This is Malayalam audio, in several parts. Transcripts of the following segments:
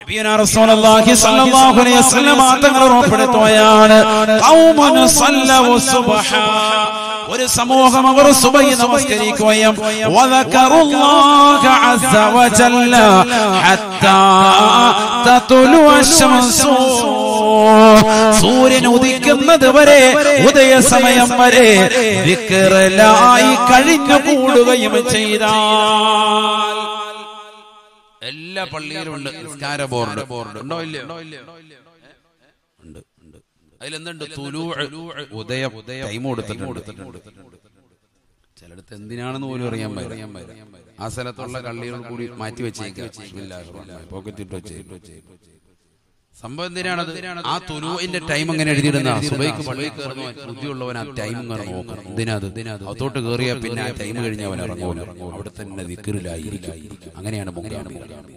നബിയുനാ റസൂലുള്ളാഹി സ്വല്ലല്ലാഹു അലൈഹി വസല്ലം തങ്ങൾ ഉറപ്പെടുത്തുകയാണ് ഖൗമുൻ സല്ലവു സുബ്ഹ ഒരു സമൂഹം അവർ സുബഹി നമസ്കരിക്കുകയും വദക്കറുല്ലാഹ അസ്സ വജല്ല ഹത്താ തത്ലു അശ്ശംസു സൂര്യൻ ഉദിക്കുന്നത് വരെ ഉദയ സമയം വരെ ദിക്റിലായി കഴിഞ്ഞു കൂടുകയും ചെയ്താൽ എല്ലാ പള്ളിയിലും ഉണ്ട് നിസ്കാര ബോർഡ് ഉണ്ടോ ഇല്ലയോ ഉണ്ട് ഉണ്ട് അതിലെന്തുണ്ട് തുലൂ ഉദയ ടൈം കൊടുത്തിട്ടുണ്ട് ചിലടത്ത് എന്തിനാണെന്ന് പോലും അറിയാൻ പറ്റും ആ സ്ഥലത്തുള്ള കള്ളികൾ കൂടി മാറ്റി വെച്ചേക്കാം പോക്കറ്റ് ഇട്ട് വെച്ചേക്കും സംഭവം എന്തിനാണത് ആ തുലുവിന്റെ ടൈം അങ്ങനെ എഴുതിയിടുന്ന സുബൈക്ക് പള്ളിയിൽ കയറുന്നവൻ ബുദ്ധിയുള്ളവൻ ആ ടൈം ഇങ്ങനെ നോക്കണം എന്തിനത് അകത്തോട്ട് കയറിയ പിന്നെ ആ ടൈം കഴിഞ്ഞ് അവൻ ഇറങ്ങൂല അവിടെ തന്നെ ദിക്കറിലായിരിക്കും അങ്ങനെയാണ് മുഖാണ്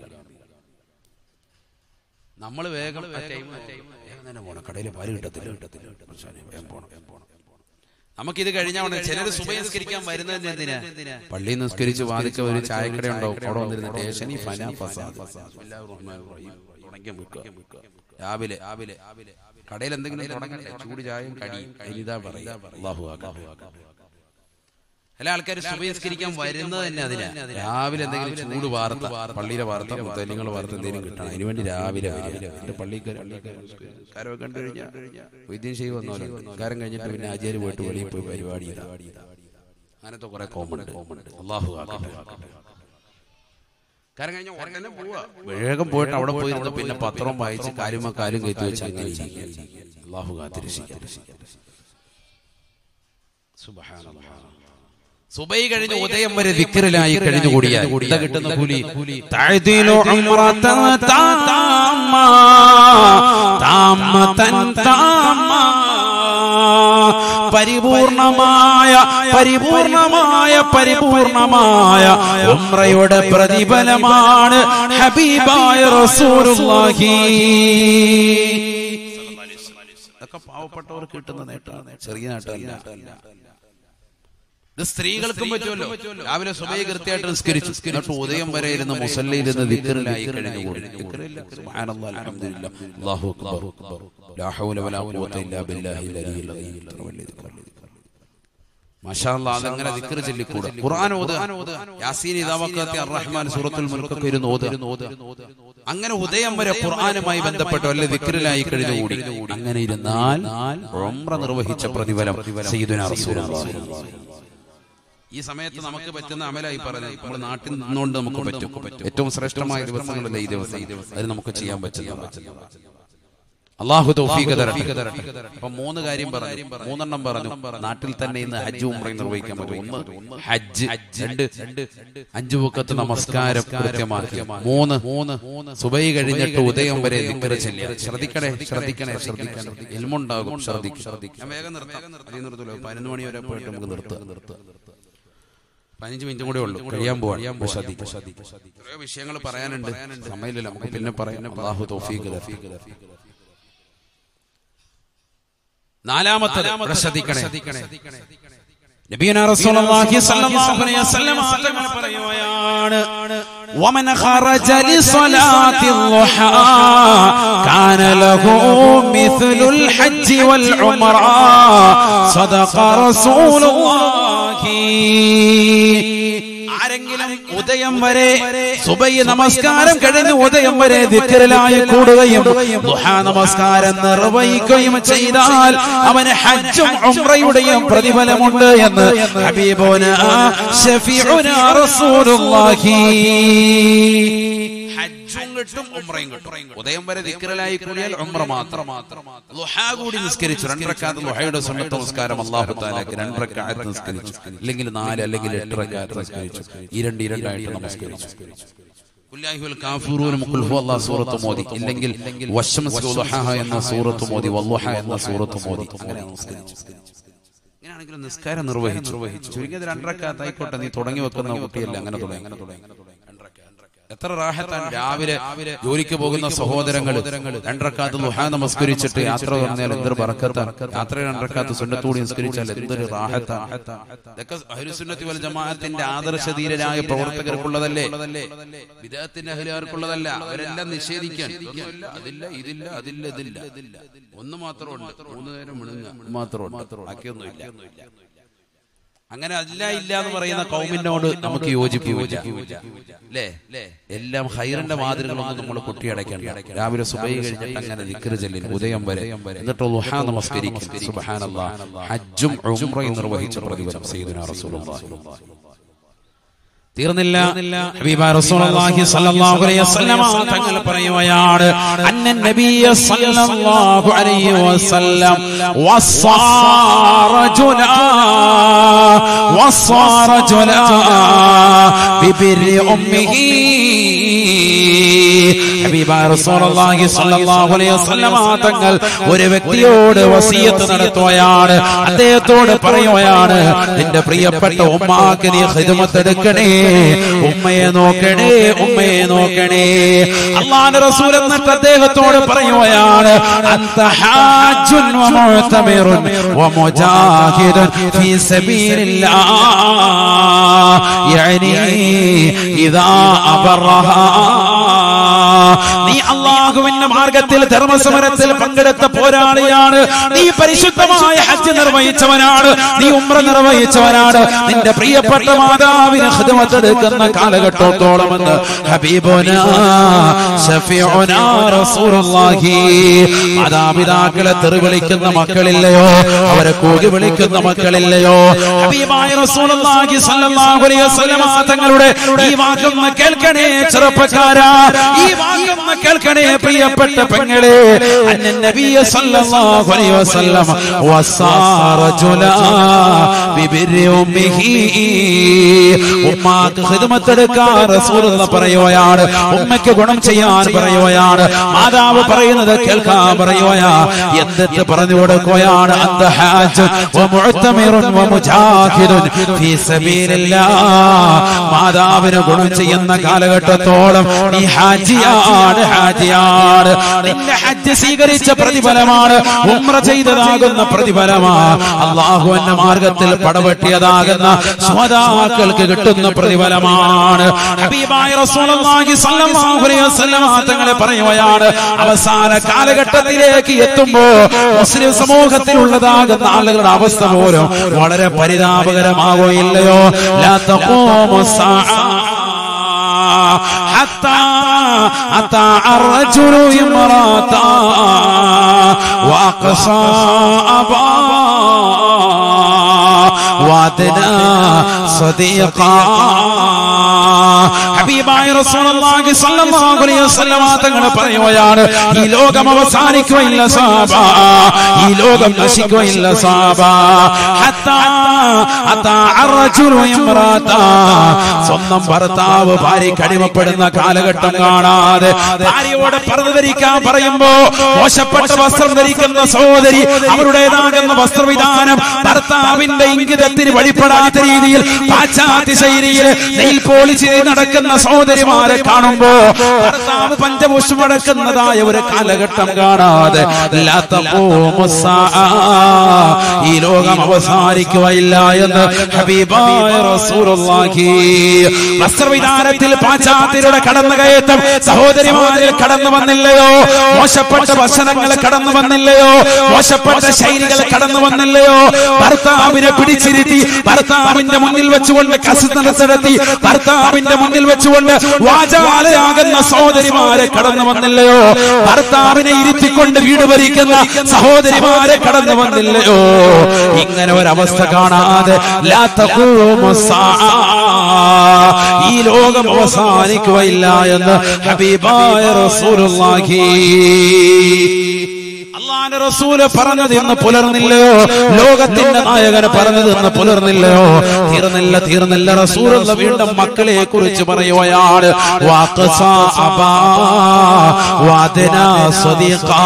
നമ്മൾ വേഗം ആ ടൈം വേഗം തന്നെ പോണം കടയിൽ പാല് കിട്ടത്തില്ല കിട്ടത്തില്ല പ്രശ്നം, വേഗം പോണം വേഗം പോണം നമുക്കിത് കഴിഞ്ഞാൽ ഉടനെ ചിലർ സുബൈ നിസ്കരിക്കാൻ വരുന്നത് എന്തിനാ പള്ളി നിസ്കരിച്ച് വാദിച്ച ഒരു ചായക്കട ഉണ്ടാവും അവിടെ വന്നിരുന്ന സ്റ്റേഷനി ഫന ഫസാദ് തുടങ്ങി വെക്കുക രാവിലെ രാവിലെ കടയിൽ എന്തെങ്കിലും തുടങ്ങട്ടെ ചൂട് ചായയും കടിയും ഇതാ പറയാ അള്ളാഹു ആക്കാം. ചില ആൾക്കാർ സുബഹിസ്കരിക്കാൻ വരുന്നത് തന്നെ അതിനാ രാവിലെ എന്തെങ്കിലും ചൂട് വാർത്ത പള്ളിയിലെ വാർത്ത മുത്തലിങ്ങൾ വാർത്ത എന്തെങ്കിലും കിട്ടണം അതിനുവേണ്ടി രാവിലെ വരിക എന്റെ പള്ളിക്കാർ കാരൊക്കെ കണ്ടു കഴിഞ്ഞാൽ വൈദ്യം ചെയ്ത് വന്നോലോ കാരം കഴിഞ്ഞിട്ട് പിന്നെ ആചാര്യ പോയിട്ട് വെളിയിൽ പോയി പരിപാടി ഇതാ. അങ്ങനത്തെ കുറെ കോമൺ കോമൺ അള്ളാഹു ആക്കട്ടെ കാരണം കഴിഞ്ഞ ഉടനെ പോവാ വേഗം പോയിട്ട് അവിടെ പോയിരുന്ന് പിന്നെ പത്രം വായിച്ച് കാലുമ കാലും കയറ്റി വെച്ച് അങ്ങനെ ഇരിക്കുക. അള്ളാഹു കാത്തിരക്ഷിക്കാം സുബ്ഹാനല്ലാഹ് സുബൈ കഴിഞ്ഞ് ഉദയം വരെ ദിക്കറിലായി കഴിഞ്ഞു കൂടിയാൽ എന്താ കിട്ടുന്ന കൂലി തഅദിലു ഉംറതൻ താമ്മ താമ്മതൻ താമ്മ പരിപൂർണമായ പരിപൂർണമായ പരിപൂർണമായ ഉംറയുടെ പ്രതിഫലമാണ് ഹബീബായ റസൂലുള്ളാഹി അതൊക്കെ പാവപ്പെട്ടവർക്ക് കിട്ടുന്ന നേട്ടമാണ് ചെറിയ നേട്ടമല്ല ഇത് സ്ത്രീകൾക്കും പറ്റുമല്ലോ രാവിലെ സുബൈ കൃത്യമായിട്ട് നിസ്കരിച്ചു എന്നിട്ട് ഉദയം വരെ ഇരുന്ന് മുസല്ലയിൽ ഇരുന്ന് ദിക്കറിലായി കഴിഞ്ഞു കൂടി. ദിക്റില്ല. സുബ്ഹാനല്ലാഹ്, അൽഹംദുലില്ലാഹ്, അല്ലാഹു അക്ബർ. ലാ ഹൗല വലാ ഖുവത ഇല്ലാ ബില്ലാഹിൽ അലിയിൽ അദീം. ഇത്ര വലിയ ദിക്ർ. മാഷാ അല്ലാഹ്, അതങ്ങനെ ദിക്ർ ചൊല്ലിക്കൂടെ ഖുർആൻ ഓതുക യാസീൻ ഇദാ വഖഅത്തി അർറഹ്മാൻ സൂറത്തുൽ മുൽക്കൊക്കെ ഇരുന്ന് ഓതുക അങ്ങനെ ഉദയം വരെ ഖുർആനുമായി ബന്ധപ്പെട്ട് വല്ല ദിക്റിലായി കഴിഞ്ഞു കൂടി അങ്ങനെ ഇരുന്നാൽ ഉംറ നിർവഹിച്ച പ്രതിഫലം സയ്യിദുനാ റസൂലുള്ളാഹി ഈ സമയത്ത് നമുക്ക് പറ്റുന്ന അമലായി പറഞ്ഞത് നമ്മുടെ നാട്ടിൽ നിന്നുകൊണ്ട് നമുക്ക് പറ്റും ഏറ്റവും ശ്രേഷ്ഠമായ ദിവസങ്ങളല്ലേ ഈ ദിവസം അത് നമുക്ക് ചെയ്യാൻ പറ്റില്ല അള്ളാഹു തൗഫീഖ് തരട്ടെ അപ്പൊ മൂന്ന് കാര്യം പറഞ്ഞു മൂന്നെണ്ണം പറഞ്ഞു നാട്ടിൽ തന്നെ ഇന്ന് ഹജ്ജ് ഉംറയും നിർവഹിക്കാൻ പറ്റും ഒന്ന് ഹജ്ജ് രണ്ട് അഞ്ചു പൊക്കത്ത് നമസ്കാരം കൃത്യമാക്കി മൂന്ന് മൂന്ന് സുബൈ കഴിഞ്ഞിട്ട് ഉദയം വരെ ദിക്ർ ചെല്ലുക ശ്രദ്ധിക്കണേ ശ്രദ്ധിക്കണേ ശ്രദ്ധിക്കണേ എൽമുണ്ടാകും ശ്രദ്ധിക്കും ശ്രദ്ധിക്കും ഞാൻ വേഗം നിർത്താം അധികം നിർത്തൂല പതിനൊന്ന് മണി വരെ പോയിട്ട് നമുക്ക് നിർത്താം നിർത്താം പതിനഞ്ച് മിനിറ്റും കൂടെ ഉള്ളൂ കഴിയാൻ പോവാൻ എത്രയോ വിഷയങ്ങൾ പറയാനുണ്ട് സമയമില്ല നമുക്ക് പിന്നെ പറയാൻ അള്ളാഹു തൗഫീഖ് തരട്ടെ. നാലാമത്തത് ഇവിടെ ശ്രദ്ധിക്കണേ നബിയുനാ റസൂലുള്ളാഹി സ്വല്ലല്ലാഹു അലൈഹി വസല്ലം തങ്ങൾ പറയുകയാണ് ومن خرج لصلاة الضحى كان له مثل الحج والعمرة صدق رسول الله ആരെങ്കിലും ഉദയം വരെ സുബൈ നമസ്കാരം കഴിഞ്ഞ് ഉദയം വരെ ദിക്കറിലായി കൂടുകയും ദുഹാ നമസ്കാരം നിർവഹിക്കുകയും ചെയ്താൽ അവന് ഹജ്ജും ഉംറയുടെയും പ്രതിഫലമുണ്ട് എന്ന് ഹബീബുന ഷഫീഉന റസൂലുള്ളാഹി ഹജ്ജും കിട്ടും ഉംറയും കിട്ടും ഉദയം വരെ ദിക്റിലായി കൂടിയാൽ ഉംറ മാത്രം ലുഹാ കൂടി നിസ്കരിച്ചു രണ്ടരക്കാത്ത് ലുഹയുടെ സുന്നത്ത് നമസ്കാരം അല്ലാഹു തആലക്ക് രണ്ടരക്കാത്ത് നിസ്കരിച്ചു അല്ലെങ്കിൽ നാല് അല്ലെങ്കിൽ എട്ട് റക്കാത്ത് നിസ്കരിച്ചു ഈ രണ്ട് ഈ രണ്ടായിട്ട് നമസ്കരിച്ചു കുല്ലാഹിൽ കാഫിറൂൻ മുഖുൽ ഹു അല്ലാഹ് സൂറത്ത് മോദി ഇല്ലെങ്കിൽ വശംസ് വളുഹാ എന്ന സൂറത്ത് മോദി വല്ലുഹ എന്ന സൂറത്ത് മോദി അങ്ങനെ നമസ്കരിച്ചു ഇങ്ങനെയാണെങ്കിലും നിസ്കാരം നിർവഹിച്ചു ചുരുങ്ങിയത് രണ്ടരക്കാത്ത് ആയിക്കോട്ടെ നീ തുടങ്ങി വെക്കുന്ന കുട്ടിയല്ല അങ്ങനെ തുടങ്ങി അങ്ങനെ തുടങ്ങി രണ്ടരക്കാത്ത് എത്ര റാഹത്താണ് രാവിലെ ജോലിക്ക് പോകുന്ന സഹോദരങ്ങൾ രണ്ടരക്കാത്ത് ലുഹാ നമസ്കരിച്ചിട്ട് യാത്ര പറഞ്ഞാൽ എന്തൊരു ബറക്കത്താണ് യാത്ര രണ്ടരക്കാത്ത് സുന്നത്തൂടി നിസ്കരിച്ചാൽ എന്തൊരു റാഹത്താണ് ഇതൊക്കെ അഹ്ലുസുന്നത്തി വൽ ജമാഅത്തിന്റെ ആദർശധീരരായ പ്രവർത്തകർക്കുള്ളതല്ലേ വിദേഹത്തിന്റെ അഹലുകാർക്കുള്ളതല്ല അവരെല്ലാം നിഷേധിക്കാൻ ഇതൊന്നുമില്ല, അതില്ല ഇതില്ല അതില്ല ഇതില്ല ഒന്ന് മാത്രമുണ്ട് മൂന്ന് നേരം മിണുങ്ങ മാത്രമുണ്ട് ബാക്കിയൊന്നുമില്ല അങ്ങനെ അല്ല ഇല്ല എന്ന് പറയുന്ന കൗമിനോട് നമുക്ക് യോജിപ്പില്ല അല്ലേ എല്ലാം ഹൈറിന്റെ മാതൃകളൊന്നും നമ്മൾ കുട്ടിയടയ്ക്കണ്ട രാവിലെ സുബൈ കഴിഞ്ഞിട്ട് അങ്ങനെ ദിക്റ് ചെല്ലിൻ ഉദയം വരെ എന്നിട്ട് ലുഹാ നമസ്കരിക്കും സുബ്ഹാനല്ലാഹ് ഹജ്ജും ഉംറയും നിർവഹിച്ച പ്രതിഫലം സയ്യിദുനാ റസൂലുള്ളാഹി തീർന്നില്ല ഹബീബ റസൂലുള്ളാഹി സ്വല്ലല്ലാഹു അലൈഹി വസല്ലമ തങ്ങൾ പറയുകയാണ് അന്നൻ നബിയ സ്വല്ലല്ലാഹു അലൈഹി വസല്ലം വസ്സാറജുല വസ്സാറജുല ബിബിരി ഉമ്മിഹി ഹബീബ റസൂലുള്ളാഹി സ്വല്ലല്ലാഹു അലൈഹി വസല്ലമ തങ്ങൾ ഒരു വ്യക്തിയോട് വസിയത്ത് നടത്തുകയാണ് അദ്ദേഹത്തോട് പറയുകയാണ് നിന്റെ പ്രിയപ്പെട്ട ഉമ്മാക്ക് നീ ഖിദ്മത്ത് എടുക്കണേ ഉമ്മയെ നോക്കണേ ഉമ്മയെ നോക്കണേ അള്ളാഹുവിന്റെ റസൂൽ എന്നിട്ട് അദ്ദേഹത്തോട് പറയുകയാണ് അന്ത ഹാജുൻ വമുഅ്തമിറുൻ വമുജാഹിദുൻ ഫീ സബീലില്ലാഹ് യഅനി ഇദാ അബറഹാ നീ അള്ളാഹുവിന്റെ മാർഗത്തിൽ ധർമ്മസമരത്തിൽ പങ്കെടുത്ത പോരാളിയാണ് നീ പരിശുദ്ധമായ ഹജ്ജ് നിർവഹിച്ചവനാണ് നീ ഉമ്ര നിർവഹിച്ചവനാണ് നിന്റെ പ്രിയപ്പെട്ട മാതാവിന് ഹിദമത്തെടുക്കുന്ന കാലഘട്ടത്തോളം എന്ന് ഹബീബുന ഷഫീഉന റസൂലുള്ളാഹി മാതാപിതാക്കളെ തെറി വിളിക്കുന്ന മക്കളില്ലയോ അവരെ കൂകി വിളിക്കുന്ന മക്കളില്ലയോ ഹബീബായ റസൂലുള്ളാഹി സ്വല്ലല്ലാഹു അലൈഹി വസല്ലമ തങ്ങളുടെ ഈ വാക്കൊന്ന് കേൾക്കണേ ചെറുപ്പക്കാരാ ഈ വാക്കൊന്ന് കേൾക്കണേ പ്രിയപ്പെട്ട പെങ്ങളെ അന്ന നബിയ സല്ലല്ലാഹു അലൈഹി വസല്ലം വസാറ ജുലാ ബിബിരി ഉമ്മിഹി ഉമ്മാക്ക് ഖിദ്മത്ത് എടുക്കാൻ റസൂലുള്ള പറയുകയാണ് ഉമ്മയ്ക്ക് ഗുണം ചെയ്യാൻ പറയുകയാണ് മാതാവ് പറയുന്നത് കേൾക്കാൻ പറയുകയാ എന്നിട്ട് പറഞ്ഞു കൊടുക്കുകയാണ് അന്ത ഹാജ് വമുഅ്തമിറുൻ വമുജാഹിദുൻ ഫീ സബീലില്ലാഹ് മാതാവിന് ഗുണം ചെയ്യുന്ന കാലഘട്ടത്തോളം നീ ഹാജിയാണ് ഹാജിയാണ് നിന്റെ ഹജ്ജ് സ്വീകരിച്ച പ്രതിഫലമാണ് ഉമ്ര ചെയ്തതാകുന്ന പ്രതിഫലമാണ് അള്ളാഹു എന്ന മാർഗത്തിൽ പടവെട്ടിയതാകുന്ന സ്വതാക്കൾക്ക് കിട്ടുന്ന പ്രതിഫലമാണ് ഹബീബായ റസൂലുള്ളാഹി സ്വല്ലല്ലാഹു അലൈഹി വസല്ലം തങ്ങളെ പറയുകയാണ് അവസാന കാലഘട്ടത്തിലേക്ക് എത്തുമ്പോ മുസ്ലിം സമൂഹത്തിലുള്ളതാകുന്ന ആളുകളുടെ അവസ്ഥ പോലും വളരെ പരിതാപകരമാകുകയില്ലയോ ലാ തഖൂമു സാഅ حتى أطاع الرجل امرأة وأقصى أبا وادنا صديقا ഹബീബായ റസൂലുള്ളാഹി സ്വല്ലല്ലാഹു അലൈഹി വസല്ലമ തങ്ങൾ പറയുകയാണ് ഈ ലോകം അവസാനിക്കുകയില്ല സാബ ഈ ലോകം നശിക്കുകയില്ല സാബ ഹത്താ അതാ അർജുലു ഇംറാത സ്വന്തം ഭർത്താവ് ഭാര്യയ്ക്ക് അടിമപ്പെടുന്ന കാലഘട്ടം കാണാതെ ഭാര്യയോട് പറന്ന് ധരിക്കാൻ പറയുമ്പോ മോശപ്പെട്ട വസ്ത്രം ധരിക്കുന്ന സഹോദരി അവരുടേതാകുന്ന വസ്ത്രവിധാനം ഭർത്താവിന്റെ ഇംഗിതത്തിന് വഴിപ്പെടാത്ത രീതിയിൽ പാശ്ചാത്യ ശൈലിയിൽ നെയിൽ പോളിച്ച് നടക്കുന്ന സഹോദരിമാരെ കാണുമ്പോ ഭർത്താവ് പഞ്ചപുഷ്പം അടക്കുന്നതായ ഒരു കാലഘട്ടം കാണാതെ ലാ തഖൂമു സ്സാഅ. ഈ ലോകം അവസാനിക്കുകയില്ല എന്ന് ഹബീബായ റസൂലുള്ളാഹി വസ്ത്രവിധാനത്തിൽ പാശ്ചാത്യരുടെ കടന്നുകയറ്റം സഹോദരിമാരിൽ കടന്നു വന്നില്ലയോ മോശപ്പെട്ട ഭക്ഷണങ്ങൾ കടന്നു വന്നില്ലയോ മോശപ്പെട്ട ശൈലികൾ കടന്നു വന്നില്ലയോ ഭർത്താവിനെ പിടിച്ചിരുത്തി ഭർത്താവിന്റെ മുന്നിൽ വെച്ചുകൊണ്ട് കസിനടത്തി ഭർത്താവിന്റെ മുന്നിൽ വെച്ചുകൊണ്ട് വാചാലയാകുന്ന സഹോദരിമാരെ കടന്നു വന്നില്ലയോ ഭർത്താവിനെ ഇരുത്തിക്കൊണ്ട് വീട് ഭരിക്കുന്ന സഹോദരിമാരെ കടന്നു വന്നില്ലയോ ഇങ്ങനെ ഒരവസ്ഥ കാണാതെ ലാ തഖൂമു സ്സാഅ. ഈ ലോകം അവസാനിക്കുകയില്ല എന്ന് ഹബീബായ റസൂലുള്ളാഹി അള്ളാന്റെ റസൂല് പറഞ്ഞത് ഇന്ന് പുലർന്നില്ലയോ ലോകത്തിന്റെ നായകന് പറഞ്ഞത് ഇന്ന് പുലർന്നില്ലയോ തീർന്നില്ല തീർന്നില്ല റസൂലുള്ള വീണ്ടും മക്കളെ കുറിച്ച് പറയുകയാണ് വാഖസ അബാ വാദന സ്വദീഖാ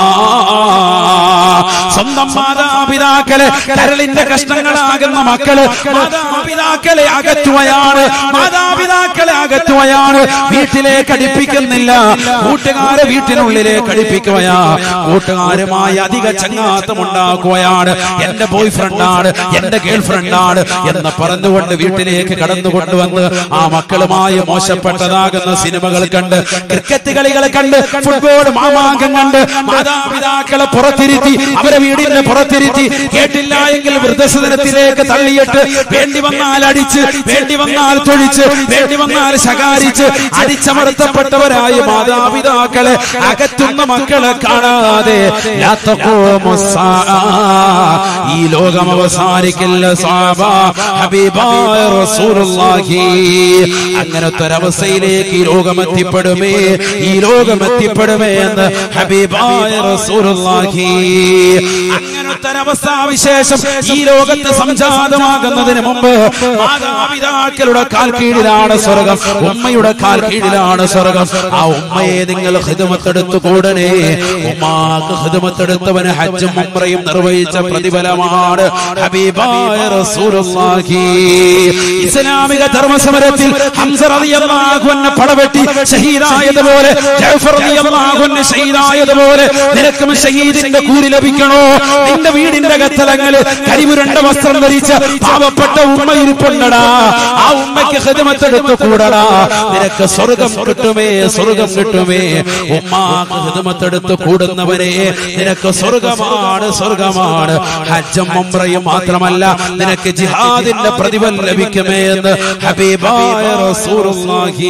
സ്വന്തം മാതാപിതാക്കളെ കരളിന്റെ കഷ്ണങ്ങളാകുന്ന മക്കള് മാതാപിതാക്കളെ അകറ്റുകയാണ് മാതാപിതാക്കളെ അകറ്റുകയാണ് വീട്ടിലേക്ക് അടുപ്പിക്കുന്നില്ല കൂട്ടുകാരെ വീട്ടിനുള്ളിലേക്ക് അടുപ്പിക്കുകയാ കൂട്ടുകാരുമായി അധിക ചങ്ങാത്തം ഉണ്ടാക്കുകയാണ് എന്റെ ബോയ് ഫ്രണ്ടാണ് എന്റെ ഗേൾ ഫ്രണ്ടാണ് എന്ന് പറഞ്ഞുകൊണ്ട് വീട്ടിലേക്ക് കടന്നു കൊണ്ടുവന്ന് ആ മക്കളുമായി മോശപ്പെട്ടതാകുന്ന സിനിമകൾ കണ്ട് ക്രിക്കറ്റ് കളികൾ കണ്ട് ഫുട്ബോൾ മാമാങ്കം കണ്ട് മാതാപിതാക്കളെ പുറത്തിരുത്തി അവരെ വീടിന്റെ പുറത്തിരുത്തി കേട്ടില്ല എങ്കിൽ വൃദ്ധസദനത്തിലേക്ക് തള്ളിയിട്ട് വേണ്ടി വന്നാൽ അടിച്ച് വേണ്ടി വന്നാൽ തൊഴിച്ച് വേണ്ടി വന്നാൽ ശകാരിച്ച് അടിച്ചമർത്തപ്പെട്ടവരായി മാതാപിതാക്കളെ അകറ്റുന്ന മക്കളെ കാണാതെ ലാ തഖൂമു സ്സാഅ. ഈ ലോകം അവസാനിക്കില്ല സാബ ഹബീബായ റസൂലുള്ളാഹി അങ്ങനത്തെ ഒരവസ്ഥയിലേക്ക് ഈ ലോകം എത്തിപ്പെടുമേ ഈ ലോകം എത്തിപ്പെടുമേ എന്ന് ഹബീബായ റസൂലുള്ളാഹി അങ്ങനത്തെ ഒരവസ്ഥാ വിശേഷം ഈ ലോകത്ത് സംജാതമാകുന്നതിന് മുമ്പ് മാതാപിതാക്കളുടെ കാൽ കീഴിലാണ് സ്വർഗം ഉമ്മയുടെ കാൽ കീഴിലാണ് സ്വർഗം ആ ഉമ്മയെ നിങ്ങൾ ഹിതമത്തെടുത്തു കൂടണേ ഉമ്മാക്ക് ഹിതമത്തെടുത്തവന് ഹജ്ജും ഉമ്രയും നിർവഹിച്ച പ്രതിഫലമാണ് ഹബീബായ റസൂലുള്ളാഹി ഇസ്ലാമിക ധർമ്മസമരത്തിൽ ഹംസ റളിയല്ലാഹു അൻഹു പടവെട്ടി ഷഹീദായതുപോലെ ജഅഫർ റളിയല്ലാഹു അൻഹു ഷഹീദായതുപോലെ നിനക്കും ഷഹീദിന്റെ കൂലി ലഭിക്കണോ നിന്റെ വീടിന്റെ കത്തലങ്ങളിൽ കരിമുരണ്ട വസ്ത്രം ധരിച്ച പാവപ്പെട്ട ഉമ്മ ഇരിപ്പുണ്ടടാ ആ ഉമ്മയ്ക്ക് ഹിതമത്തെടുത്ത് കൂടടാ നിനക്ക് സ്വർഗം കിട്ടുമേ സ്വർഗം കിട്ടുമേ ഉമ്മാക്ക് ഹിതമത്തെടുത്ത് കൂടുന്നവനെ നിനക്ക് സ്വർഗമാണ് സ്വർഗമാണ് ഹജ്ജം ഉംറയും മാത്രമല്ല നിനക്ക് ജിഹാദിന്റെ പ്രതിഫലം ലഭിക്കുമേ എന്ന് ഹബീബായ റസൂലുള്ളാഹി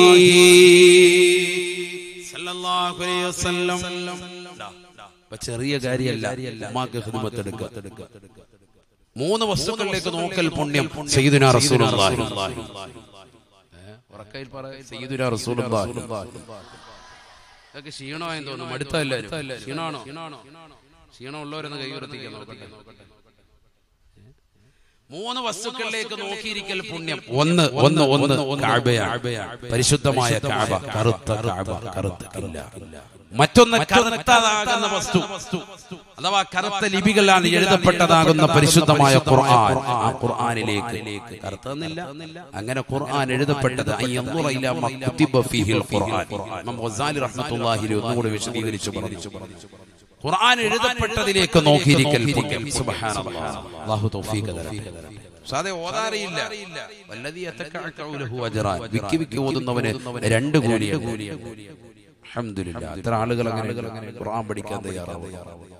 സല്ലല്ലാഹു അലൈഹി വസല്ലം അപ്പൊ ചെറിയ കാര്യമല്ല ഉമ്മാക്ക് ഹിദമത്തെടുക്കുക മൂന്ന് വസ്തുക്കളിലേക്ക് നോക്കൽ പുണ്യം സയ്യിദുനാ റസൂലുള്ളാഹി ഏ? ഉറക്കയിൽ പറ സയ്യിദുനാ റസൂലുള്ളാഹി ഇതൊക്കെ ക്ഷീണമായെന്ന് തോന്നുന്നു മടുത്തല്ലാരും ക്ഷീണമാണോ ക്ഷീണമുള്ളവരൊന്ന് കൈ ഉയർത്തിക്കാൻ നോക്കട്ടെ മൂന്ന് വസ്തുക്കളിലേക്ക് നോക്കിയിരിക്കൽ പുണ്യം ഒന്ന് ഒന്ന് ഒന്ന് കാബയാണ് പരിശുദ്ധമായ കാബ കറുത്ത കാബ കറുത്ത കില്ല മറ്റൊന്ന് കറുത്തതാകുന്ന വസ്തു അഥവാ കറുത്ത ലിപികളാണ് എഴുതപ്പെട്ടതാകുന്ന പരിശുദ്ധമായ ഖുർആൻ ആ ഖുർആനിലേക്ക് കറുത്തെന്നില്ല അങ്ങനെ ഖുർആൻ എഴുതപ്പെട്ടത് അയ്യൻദുറ ഇലാ മാ കുതിബ ഫീഹിൽ ഖുർആൻ ഇമാം ഗസാലി റഹ്മത്തുള്ളാഹി അലൈഹി ഒന്നുകൂടി വിശദീകരിച്ചു പറഞ്ഞു ഖുർആൻ എഴുതപ്പെട്ടതിലേക്ക് നോക്കിയിരിക്കൽ പുണ്യം സുബ്ഹാനല്ലാഹ് അല്ലാഹു തൗഫീഖ് തരട്ടെ സാധെ ഓതാറിയില്ല വല്ലതി യതകഅകഉ ലഹു അജ്റാൻ വിക്കി വിക്കി ഓതുന്നവന് രണ്ട് കൂലിയാണ് അൽഹംദുലില്ലാ അത്ര ആളുകൾ അങ്ങനെ ഖുർആൻ പഠിക്കാൻ തയ്യാറാവുക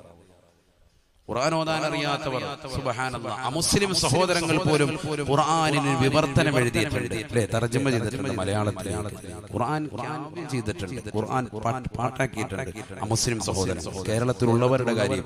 ഖുർആൻ ഓതാൻ അറിയാത്തവർ സുബ്ഹാനല്ലാഹ് അമുസ്ലിം സഹോദരങ്ങൾ പോലും ഖുർആനിന് വിവർത്തനം എഴുതിയിട്ടുണ്ട് അല്ലേ തർജ്ജമ ചെയ്തിട്ടുണ്ട് മലയാളത്തിലേക്ക് ഖുർആൻ കാവ്യം ചെയ്തിട്ടുണ്ട് ഖുർആൻ പാട്ട് പാട്ടാക്കിയിട്ടുണ്ട് അമുസ്ലിം സഹോദരൻ കേരളത്തിലുള്ളവരുടെ കാര്യം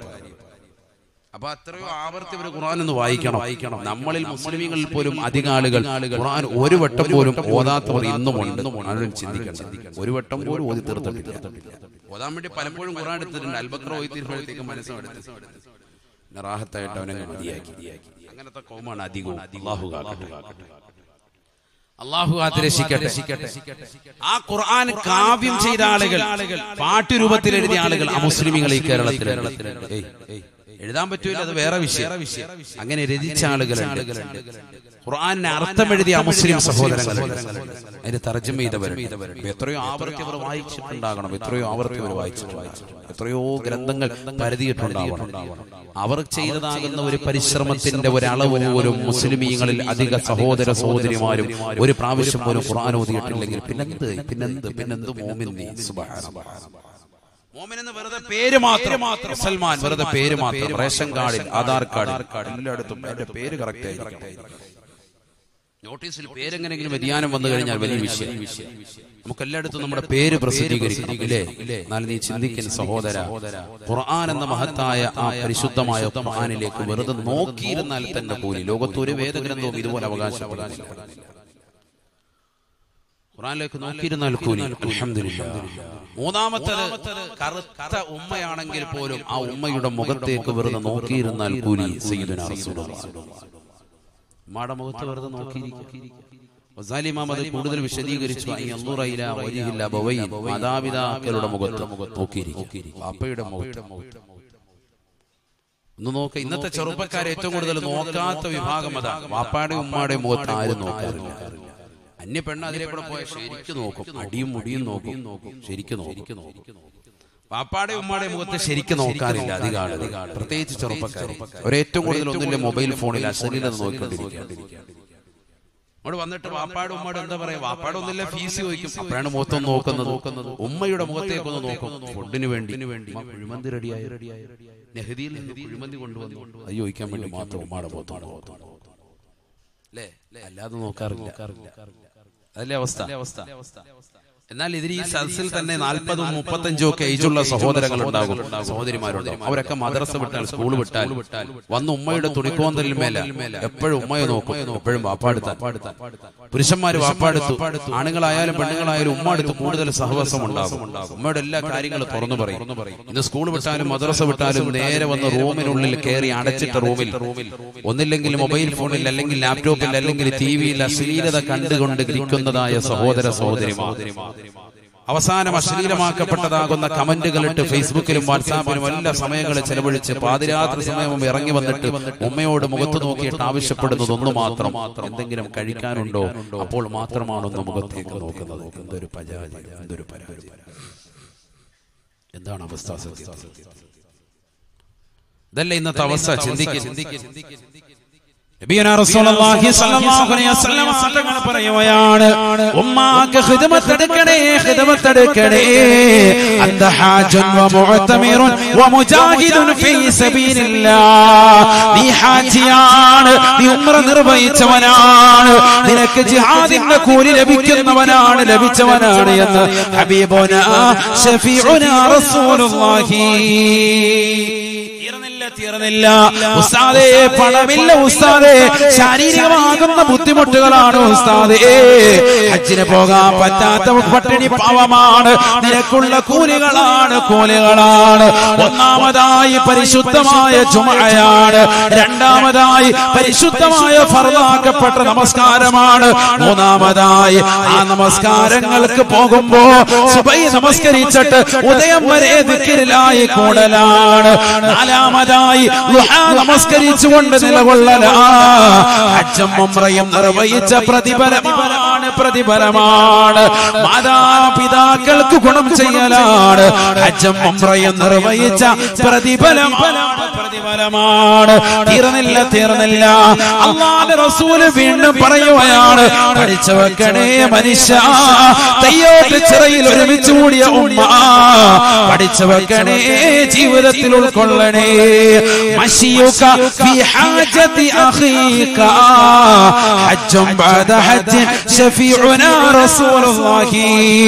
അപ്പൊ അത്രയോ ആവർത്തി ഒരു ഖുർആൻ ഒന്ന് വായിക്കണം വായിക്കണം നമ്മളിൽ മുസ്ലിമീങ്ങളിൽ പോലും അധികം ആളുകൾ ഖുർആൻ ഒരു വട്ടം പോലും ഓതാത്തവർ ഇന്നും ഉണ്ട് ആരും ചിന്തിക്കണം ഒരു വട്ടം പോലും ഓതി തീർത്തിട്ടില്ല ഓതാൻ വേണ്ടി പലപ്പോഴും ഖുർആൻ എടുത്തിട്ടുണ്ട് അൽബക്ര ഓതി തീർപ്പോഴത്തേക്കും മനസ്സും എടുത്ത് പിന്നെ റാഹത്തായിട്ട് അവനെ മതിയാക്കി അങ്ങനത്തെ കോമാണ് അധികവും അള്ളാഹു കാക്കട്ടെ അള്ളാഹു രക്ഷിക്കട്ടെ ആ ഖുർആൻ കാവ്യം ചെയ്ത ആളുകൾ പാട്ടുരൂപത്തിൽ എഴുതിയ ആളുകൾ അമുസ്ലിമികൾ ഈ കേരളത്തിൽ ഏയ്, ഏയ്, എഴുതാൻ പറ്റൂല അത് വേറെ വിഷയം അങ്ങനെ രചിച്ച ആളുകളുണ്ട് ഖുർആാനിന് അർത്ഥം എഴുതിയ അമുസ്ലിം സഹോദരങ്ങളുണ്ട് അതിന് തർജ്ജമ ചെയ്തവരുണ്ട് എത്രയോ ആവർത്തി അവർ വായിച്ചിട്ടുണ്ടാകണം എത്രയോ ആവർത്തി അവർ വായിച്ചിട്ടുണ്ടാകണം എത്രയോ ഗ്രന്ഥങ്ങൾ പരതിയിട്ടുണ്ടാവണം അവർ ചെയ്തതാകുന്ന ഒരു പരിശ്രമത്തിന്റെ ഒരളവ് പോലും മുസ്ലിമീങ്ങളിൽ അധിക സഹോദര സഹോദരിമാരും ഒരു പ്രാവശ്യം പോലും ഖുർആൻ ഓതിയിട്ടില്ലെങ്കിൽ പിന്നെന്ത് പിന്നെന്ത് പിന്നെന്ത് മോമിൻ നീ സുബ്ഹാനല്ലാഹ് മോമിൻ എന്ന് വെറുതെ പേര് മാത്രം സൽമാൻ വെറുതെ പേര് മാത്രം റേഷൻ കാർഡിൽ ആധാർ കാർഡിൽ എല്ലായിടത്തും എന്റെ പേര് കറക്റ്റ് ആയിരിക്കണം നോട്ടീസിൽ പേരെങ്ങനെങ്കിലും വ്യതിയാനം വന്നു കഴിഞ്ഞാൽ വലിയ വിഷയം നമുക്ക് എല്ലായിടത്തും നമ്മുടെ പേര് പ്രസിദ്ധീകരിക്കണം ഇല്ലേ എന്നാൽ നീ ചിന്തിക്കുന്ന സഹോദര ഖുർആൻ എന്ന മഹത്തായ ആ പരിശുദ്ധമായ ഖുർആനിലേക്ക് വെറുതെ നോക്കിയിരുന്നാൽ തന്നെ കൂലി ലോകത്ത് ഒരു വേദഗ്രന്ഥവും ഇതുപോലെ അവകാശപ്പെടുന്നില്ല ഖുറാനിലേക്ക് നോക്കിയിരുന്നാൽ കൂലി അൽഹംദുലില്ലാ മൂന്നാമത്തത് കറുത്ത ഉമ്മയാണെങ്കിൽ പോലും ആ ഉമ്മയുടെ മുഖത്തേക്ക് വെറുതെ നോക്കിയിരുന്നാൽ കൂലി സയ്യിദുനാ റസൂലുള്ളാഹി ഉമ്മയുടെ മുഖത്ത് വെറുതെ നോക്കിയിരിക്കും ഗസാലി ഇമാം അത് കൂടുതൽ വിശദീകരിച്ചു അൻ യൻദുറ ഇലാ വജ്ഹിൽ അബവൈൻ മാതാപിതാക്കളുടെ മുഖത്ത് നോക്കിയിരിക്കും വാപ്പയുടെ മുഖത്ത് ഒന്ന് നോക്ക ഇന്നത്തെ ചെറുപ്പക്കാരെ ഏറ്റവും കൂടുതൽ നോക്കാത്ത വിഭാഗം അതാ വാപ്പാടെ ഉമ്മാടെ മുഖത്ത് ആരും നോക്കാറില്ല അന്യ പെണ്ണ് അതിലെ കൂടെ പോയ ശരിക്കും നോക്കും അടിയും മുടിയും നോക്കും ശരിക്കും നോക്കും വാപ്പാടെ ഉമ്മാടെ മുഖത്ത് ശരിക്കും നോക്കാറില്ല അധികം ആളുകൾ പ്രത്യേകിച്ച് ചെറുപ്പക്കാർ അവരേറ്റവും കൂടുതൽ ഒന്നില്ല മൊബൈൽ ഫോണിൽ അശ്ലീലത നോക്കിക്കൊണ്ടിരിക്കുക അവിടെ വന്നിട്ട് വാപ്പാട് ഉമ്മയുടെ എന്താ പറയാ വാപ്പാട് ഒന്നില്ല ഫീസ് ചോദിക്കും അപ്പോഴാണ് മുഖത്തൊന്ന് നോക്കുന്നത് ഉമ്മയുടെ മുഖത്തേക്ക് ഒന്ന് നോക്കും ഫുഡിന് വേണ്ടി ഉമ്മ കുഴിമന്തി റെഡിയായി നെഹദിയിൽ നിന്ന് കുഴിമന്തി കൊണ്ടുവന്നു അത് ചോദിക്കാൻ വേണ്ടി മാത്രം ഉമ്മയുടെ മുഖത്താണ് മുഖത്താണ് അല്ലേ അല്ലാതെ നോക്കാറില്ല അതല്ലേ അവസ്ഥ എന്നാൽ ഇതിന് ഈ സദസ്സിൽ തന്നെ നാൽപ്പതും മുപ്പത്തഞ്ചും ഒക്കെ ഏജുള്ള സഹോദരങ്ങൾ ഉണ്ടാകും സഹോദരിമാരുണ്ടാകും അവരൊക്കെ മദ്രസ വിട്ടാൽ സ്കൂൾ വിട്ടാൽ വന്ന് ഉമ്മയുടെ തുണിക്കോന്തലിൽ മേലെ എപ്പോഴും ഉമ്മയെ നോക്കും എപ്പോഴും വാപ്പാടുത്ത പുരുഷന്മാര് വാപ്പാടുത്തു ആണുങ്ങളായാലും പെണ്ണുങ്ങളായാലും ഉമ്മ അടുത്ത് കൂടുതൽ സഹവാസം ഉണ്ടാകും ഉമ്മയുടെ എല്ലാ കാര്യങ്ങളും തുറന്നു പറയും ഇന്ന് സ്കൂൾ വിട്ടാലും മദ്രസ വിട്ടാലും നേരെ വന്ന് റൂമിനുള്ളിൽ കയറി അടച്ചിട്ട റൂമിൽ ഒന്നില്ലെങ്കിൽ മൊബൈൽ ഫോണിൽ അല്ലെങ്കിൽ ലാപ്ടോപ്പിൽ അല്ലെങ്കിൽ ടി വിയിൽ അശ്ലീലത കണ്ടുകൊണ്ട് ഇരിക്കുന്നതായ സഹോദര സഹോദരിമാർ അവസാനം അശ്ലീലമാക്കപ്പെട്ടതാകുന്ന കമന്റുകൾ ഇട്ട് ഫേസ്ബുക്കിലും വാട്സാപ്പിലും എല്ലാ സമയങ്ങളിൽ ചെലവഴിച്ച് പാതിരാത്രി സമയം ഇറങ്ങി വന്നിട്ട് ഉമ്മയോട് മുഖത്ത് നോക്കിയിട്ട് ആവശ്യപ്പെടുന്നത് ഒന്ന് മാത്രം എന്തെങ്കിലും കഴിക്കാനുണ്ടോ അപ്പോൾ മാത്രമാണ് ഒന്ന് മുഖത്തേക്ക് നോക്കുന്നത് എന്തൊരു പരാജയം എന്തൊരു പരാജയം എന്താണ് അവസ്ഥ സത്യത്തിൽ ഇതല്ല ഇന്നത്തെ അവസ്ഥ ചിന്തിക്കുക നബിയുനാ റസൂലുള്ളാഹി സ്വല്ലല്ലാഹു അലൈഹി വസല്ലം തങ്ങൾ പറയുകയാണ് ഉമ്മാക്ക് ഖിദ്മത്ത് എടുക്കണേ ഖിദ്മത്ത് എടുക്കണേ അന്ത ഹാജുൻ വ മുഅ്തമിറുൻ വ മുജാഹിദുൻ ഫീ സബീലില്ലാഹ് നീ ഹാജിയാണ് നീ ഉംറ നിർവഹിച്ചവനാണ് നിനക്ക് ജിഹാദിന്റെ കൂലി ലഭിക്കുന്നവനാണ് ലഭിച്ചവനാണ് എന്ന് ഹബീബുനാ ഷഫീഉനാ റസൂലുള്ളാഹി തീർന്നില്ല തീർന്നില്ല ഉസ്താദേ പണമില്ല ഉസ്താദേ ശാരീരികമാകുന്ന ബുദ്ധിമുട്ടുകളാണ് ഉസ്താദേ ഹജ്ജിന് പോകാൻ പറ്റാത്ത പട്ടിണി പാവമാണ് നിനക്കുള്ള കൂലികളാണ് കൂലികളാണ് ഒന്നാമതായി പരിശുദ്ധമായ ചുമയാണ് രണ്ടാമതായി പരിശുദ്ധമായ ഫർദാക്കപ്പെട്ട നമസ്കാരമാണ് മൂന്നാമതായി ആ നമസ്കാരങ്ങൾക്ക് പോകുമ്പോ സുബൈ നമസ്കരിച്ചിട്ട് ഉദയം വരെ ദിക്കിലായി കൂടലാണ് നാലാമതായി ദുഹാ നമസ്കരിച്ചുകൊണ്ട് നിലകൊള്ളലാ ഹജ്ജും ഉംറയും നിർവഹിച്ച പ്രതിഫലമാണ് പ്രതിഫലമാണ് മാതാപിതാക്കൾക്ക് ഗുണം ചെയ്യലാണ് ഹജ്ജും ഉംറയും നിർവഹിച്ച പ്രതിഫലമാണ് പ്രതിഫലമാണ് തീർന്നില്ല തീർന്നില്ല അള്ളാന്റെ റസൂല് വീണ്ടും പറയുകയാണ് പഠിച്ചു വെക്കണേ മനുഷ്യ തയ്യോട്ട് ചിറയിൽ ഒരുമിച്ച് കൂടിയ ഉമ്മ പഠിച്ചു വെക്കണേ ജീവിതത്തിൽ ഉൾക്കൊള്ളണേ മഷിയുക ഫി ഹാജതി അഖീക ഹജ്ജും ബഅദ ഹജ്ജ് ഷഫീഉനാ റസൂലുള്ളാഹി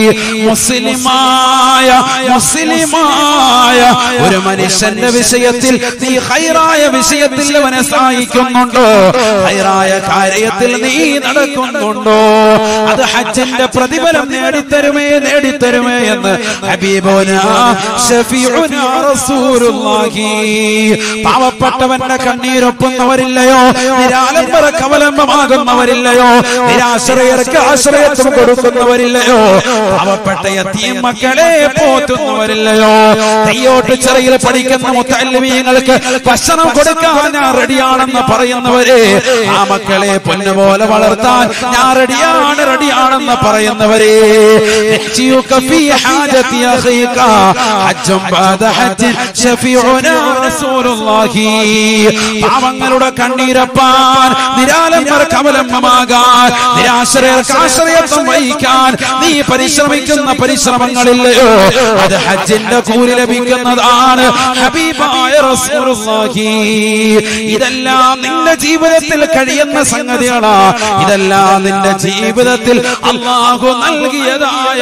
മുസ്ലിമായ മുസ്ലിമായ ഒരു മനുഷ്യന്റെ വിഷയത്തിൽ നീ ഹൈറായ വിഷയത്തിൽ അവനെ സഹായിക്കുന്നുണ്ടോ ഹൈറായ കാര്യത്തിൽ നീ നടക്കുന്നുണ്ടോ അത് ഹജ്ജിന്റെ പ്രതിഫലം നേടിത്തരുമേ നേടിത്തരുമേ എന്ന് ഹബീബുന ഷഫീഉനാ റസൂലുള്ളാഹി പാവപ്പെട്ടവന്റെ കണ്ണീരൊപ്പുന്നവരില്ലയോ നിരാലംബര കവലംബമാകുന്നവരില്ലയോ നിരാശ്രയർക്ക് ആശ്രയത്വം കൊടുക്കുന്നവരില്ലയോ പാവപ്പെട്ട യത്തീം മക്കളെ പോറ്റുന്നവരില്ലയോ തെയ്യോട്ട് ചെറിയിൽ പഠിക്കുന്ന മുത്തല്ലിമീങ്ങൾക്ക് ഭക്ഷണം കൊടുക്കാൻ ഞാൻ റെഡിയാണെന്ന് പറയുന്നവരെ ആ മക്കളെ പൊന്നുപോലെ വളർത്താൻ ഞാൻ റെഡിയാണ് റെഡിയാണെന്ന് പറയുന്നവരെ نحجيك في حاجة أخيك حج بعد حج شفيعنا رسول الله പാവങ്ങളുടെ കണ്ണീരപ്പാൻ നിരാലംബർക്ക് അവലംബമാകാൻ നിരാശ്രയർക്ക് ആശ്രയത്വം വഹിക്കാൻ നീ പരിശ്രമിക്കുന്ന പരിശ്രമങ്ങളില്ലയോ അത് ഹജ്ജിന്റെ കൂലി ലഭിക്കുന്നതാണ് ഹബീബായ റസൂലുള്ളാഹി ഇതെല്ലാം നിന്റെ ജീവിതത്തിൽ കഴിയുന്ന സംഗതികളാ ഇതെല്ലാം നിന്റെ ജീവിതത്തിൽ അള്ളാഹു നൽകിയതായ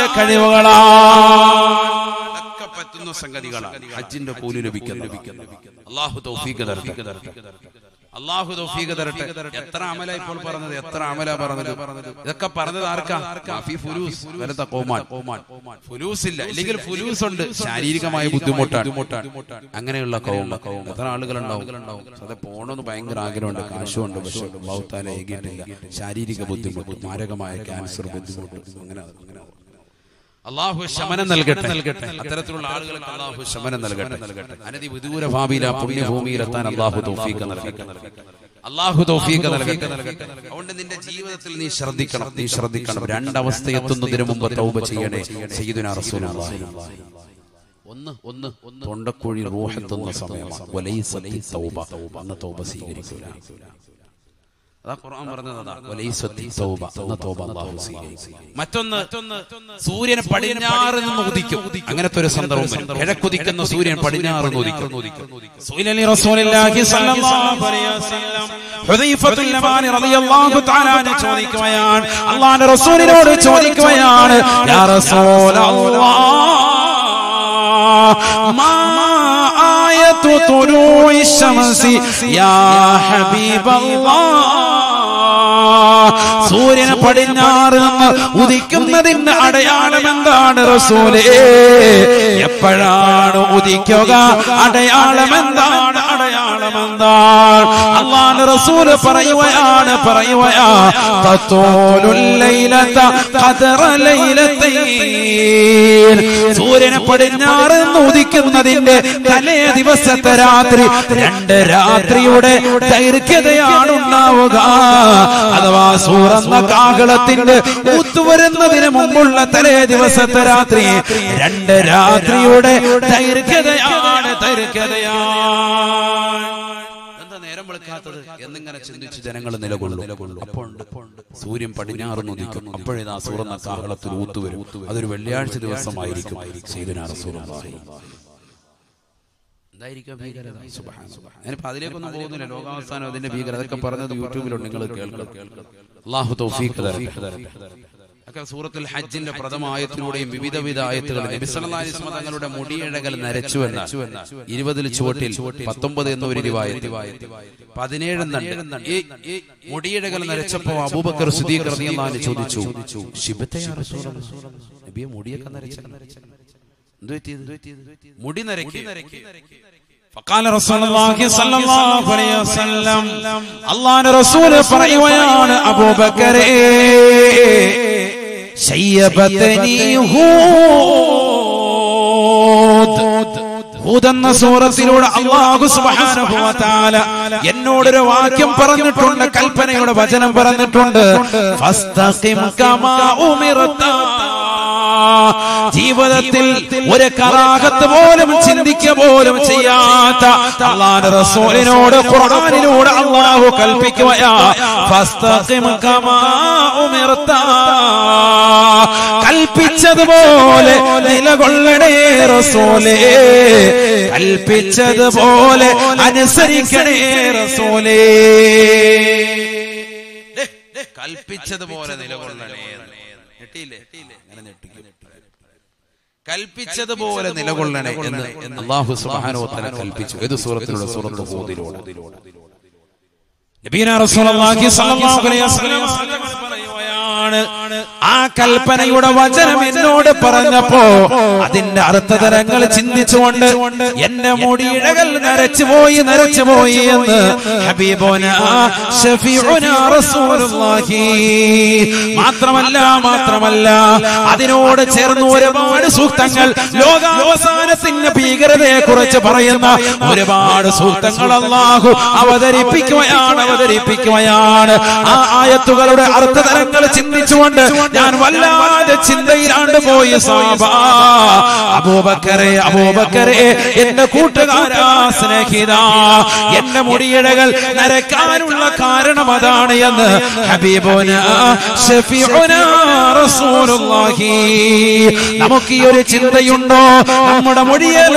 കഴിവുകളാണ് ഒക്കെ പറ്റുന്ന സംഗതികളാണ് ഹജ്ജിന്റെ കൂലി ലഭിക്കുന്നത് അള്ളാഹു തൗഫീഖ് തരട്ടെ അള്ളാഹു തൗഫീഖ് തരട്ടെ എത്ര അമല ഇപ്പോൾ പറഞ്ഞത് എത്ര അമല പറഞ്ഞത് ഇതൊക്കെ പറഞ്ഞത് ആർക്കാ മാഫി ഫുലൂസ് വലത്ത കോമാൻ ഫുലൂസ് ഇല്ല ഇല്ലെങ്കിൽ ഫുലൂസ് ഉണ്ട് ശാരീരികമായ ബുദ്ധിമുട്ടാണ് അങ്ങനെയുള്ള കൗമ എത്ര ആളുകളുണ്ടാവും അത് പോണമെന്ന് ഭയങ്കര ആഗ്രഹമുണ്ട് കാശുണ്ട് പക്ഷെ ബൗത്താല ഏകിയിട്ടില്ല ശാരീരിക ബുദ്ധിമുട്ട് മാരകമായ ക്യാൻസർ ബുദ്ധിമുട്ട് അങ്ങനെ അങ്ങനെ അള്ളാഹു ശമനം നൽകട്ടെ നൽകട്ടെ അത്തരത്തിലുള്ള ആളുകൾക്ക് അള്ളാഹു ശമനം നൽകട്ടെ അനധി വിദൂര ഭാവിയില പുണ്യഭൂമിയിലെത്താൻ അള്ളാഹു തൗഫീഖ് നൽകട്ടെ അള്ളാഹു തൗഫീഖ് നൽകട്ടെ അതുകൊണ്ട് നിന്റെ ജീവിതത്തിൽ നീ ശ്രദ്ധിക്കണം നീ ശ്രദ്ധിക്കണം രണ്ടവസ്ഥ എത്തുന്നതിന് മുമ്പ് തൗബ ചെയ്യണേ സയ്യിദുനാ റസൂലുള്ളാഹി ഒന്ന് ഒന്ന് ഒന്ന് തൊണ്ടക്കുഴി റൂഹെത്തുന്ന സമയമാണ് വലൈസത്തി തൗബ അന്ന് തൗബ സ്വീകരിക്കൂല അതാ ഖുർആൻ പറഞ്ഞത് അതാ വലൈസത്തി തൗബ അന്ന് തൗബ അല്ലാഹു സ്വീകരിക്കും മറ്റൊന്ന് സൂര്യൻ പടിഞ്ഞാറ് നിന്ന് ഉദിക്കും അങ്ങനത്തെ ഒരു സന്ദർഭം വരും കിഴക്കുദിക്കുന്ന സൂര്യൻ പടിഞ്ഞാറ് നിന്ന് ഉദിക്കും സുഇലലി റസൂലില്ലാഹി സ്വല്ലല്ലാഹു അലൈഹി വസല്ലം ഹുദൈഫത്തുൽ യമാനി റളിയല്ലാഹു തആല അൻഹു ചോദിക്കുകയാണ് അല്ലാഹുവിന്റെ റസൂലിനോട് ചോദിക്കുകയാണ് യാ റസൂലല്ലാഹ് മാ ആയത്തു തുലൂഇ ശംസി യാ ഹബീബല്ലാഹ് സൂര്യന് പടിഞ്ഞാറ് നിന്ന് ഉദിക്കുന്നതിന്റെ അടയാളം എന്താണ് റസൂലേ എപ്പോഴാണ് ഉദിക്കുക അടയാളം എന്താണ് അടയാളം എന്താണ് അള്ളാഹ് റസൂല് പറയുകയാണ് പറയുകയാ തത്തോലുൽ ലൈലത ഖദറ ലൈലത്തൈൻ സൂര്യന് പടിഞ്ഞാറ് നിന്ന് ഉദിക്കുന്നതിന്റെ തലേ ദിവസത്തെ രാത്രി രണ്ട് രാത്രിയുടെ ദൈർഘ്യതയാണ് ഉണ്ടാവുക അഥവാ സൂറന്ന കാകളത്തിന്റെ ഊത്തുവരുന്നതിന് മുമ്പുള്ള തലേ ദിവസത്തെ രാത്രി രണ്ട് രാത്രിയുടെ ദൈർഘ്യതയാണ് ദൈർഘ്യതയാണ് എന്താ നേരം വെളുക്കാത്തത് എന്നിങ്ങനെ ചിന്തിച്ച് ജനങ്ങൾ നിലകൊള്ളും അപ്പോൾ സൂര്യൻ പടിഞ്ഞാറ് ഉദിക്കും അപ്പോഴേതാ സൂറന്ന കാഹളത്തിൽ ഊത്തുവരും അതൊരു വെള്ളിയാഴ്ച ദിവസമായിരിക്കും സയ്യിദുനാ റസൂലുള്ളാഹി എന്തായിരിക്കും ഭീകരത സുബ്ഹാനല്ലാഹ്. ഞാനിപ്പോ അതിലേക്കൊന്നും പോകുന്നില്ല ലോകാവസാനം അതിന്റെ ഭീകരത അതൊക്കെ പറഞ്ഞത് യൂട്യൂബിലുണ്ട് നിങ്ങൾ കേൾക്കണം അള്ളാഹു തൗഫീഖ് തരട്ടെ ഒക്കെ സൂറത്തുൽ ഹജ്ജിന്റെ പ്രഥമ ആയത്തിലൂടെയും വിവിധ വിധ ആയത്തുകൾ നബി സല്ലല്ലാഹു അലൈഹി വസല്ലം തങ്ങളുടെ മുടിയിഴകൾ നരച്ചു എന്ന ഇരുപതിൽ ചുവട്ടിൽ പത്തൊമ്പത് എന്ന ഒരു റിവായത്ത് പതിനേഴ് ഈ ഈ മുടിയിഴകൾ നരച്ചപ്പോ അബൂബക്കർ സിദ്ദീഖ് റളിയല്ലാഹു അൻഹു ചോദിച്ചു ശിബത്തെ യാ റസൂലല്ലാഹ് നബിയെ മുടിയൊക്കെ നരച്ച എന്തു പറ്റിയത് മുടി നരക്കി فقال رسول الله صلى الله عليه وسلم الله رسول പറയുകയാണ് അബൂബക്കരേ ശയ്യബതനി ഹൂദ് ഹൂദ് എന്ന സൂറത്തിലൂടെ അള്ളാഹു സുബ്ഹാനഹു വ തആല എന്നോടൊരു വാക്യം പറഞ്ഞിട്ടുണ്ട് കൽപ്പനയുടെ വചനം പറഞ്ഞിട്ടുണ്ട് ഫസ്തഖിം കമാ ഉമിർത ജീവിതത്തിൽ ഒരു കറാഹത്ത് പോലും ചിന്തിക്കുക പോലും ചെയ്യാത്ത അള്ളാഹുവിന്റെ റസൂലിനോട് ഖുർആനിലൂടെ അള്ളാഹു കൽപ്പിക്കുകയാ ഫസ്തഖിം കമാ ഉമിർത കൽപ്പിച്ചതുപോലെ നിലകൊള്ളണേ റസൂലേ കൽപ്പിച്ചതുപോലെ അനുസരിക്കണേ റസൂലേ കൽപ്പിച്ചതുപോലെ നിലകൊള്ളണേ ഞെട്ടിയില്ലേ അങ്ങനെ ഞെട്ടിക്കും കൽപ്പിച്ചതുപോലെ നിലകൊള്ളണേ എന്ന് അള്ളാഹു സുബ്ഹാനഹു വ തആല കൽപ്പിച്ചു ഏത് സൂറത്തിലൂടെ സൂറത്ത് ഹൂദിലൂടെ നബീന റസൂലുള്ളാഹി സ്വല്ലല്ലാഹു അലൈഹി വസല്ലം പറയുകയാണ് ആ കൽപ്പനയുടെ വചനം എന്നോട് പറഞ്ഞപ്പോ അതിന്റെ അർത്ഥതരങ്ങൾ ചിന്തിച്ചുകൊണ്ട് എന്റെ മുടിയിഴകൾ നരച്ചുപോയി നരച്ചുപോയി എന്ന് ഹബീബോന ഷഫീഉന റസൂലുള്ളാഹി മാത്രമല്ല മാത്രമല്ല അതിനോട് ചേർന്ന് ഒരുപാട് സൂക്തങ്ങൾ ലോകാവസാനത്തിന്റെ ഭീകരതയെ കുറിച്ച് പറയുന്ന ഒരുപാട് സൂക്തങ്ങൾ അള്ളാഹു അവതരിപ്പിക്കുകയാണ് അവതരിപ്പിക്കുകയാണ് ആ ആയത്തുകളുടെ അർത്ഥതലങ്ങൾ ചിന്തിച്ചുകൊണ്ട് ഞാൻ വല്ലാതെ ചിന്തയിലാണ്ട് പോയി സാബ അബൂബക്കരെ അബൂബക്കരെ എന്റെ കൂട്ടുകാരാ സ്നേഹിത എന്റെ മുടിയിഴകൾ നരക്കാനുള്ള കാരണം അതാണ് എന്ന് ഹബീബുന ഷഫീഉന റസൂലുള്ളാഹി നമുക്ക് ഈ ഒരു ചിന്തയുണ്ടോ നമ്മുടെ മുടിയൽ